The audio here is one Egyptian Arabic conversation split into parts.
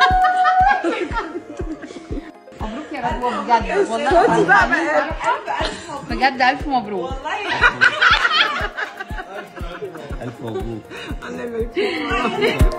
مبروك يا رضوى بجد والله صوتي بقى بقى بجد الف مبروك الف مبروك الله يبارك فيك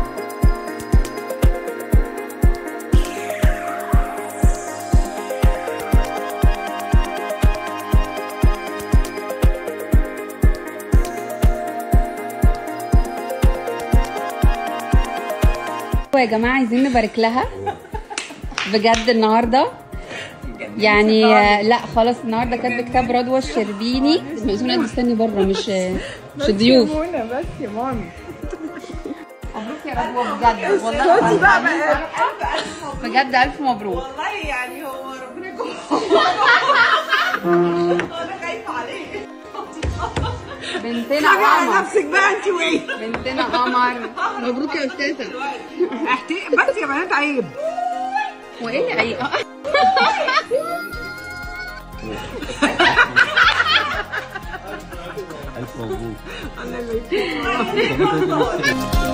يا جماعه عايزين نبارك لها بجد النهارده يعني آه، لا خلاص النهارده كاتبه كتاب رضوى الشربيني مأذونة تستني بره مش مش ضيوف يا منى بس يا مامي مبروك يا رضوى بجد والله صوتي بقى بقى بجد الف مبروك والله يعني هو ربنا يكون انا خايفه عليه بنتنا على قمر نفسك بقى انت وايه بنتنا قمر مبروك يا استاذه احتي بس يا بنات عيب وايه اللي عيق الف مبروك الله يبارك فيك ربنا يكرمك.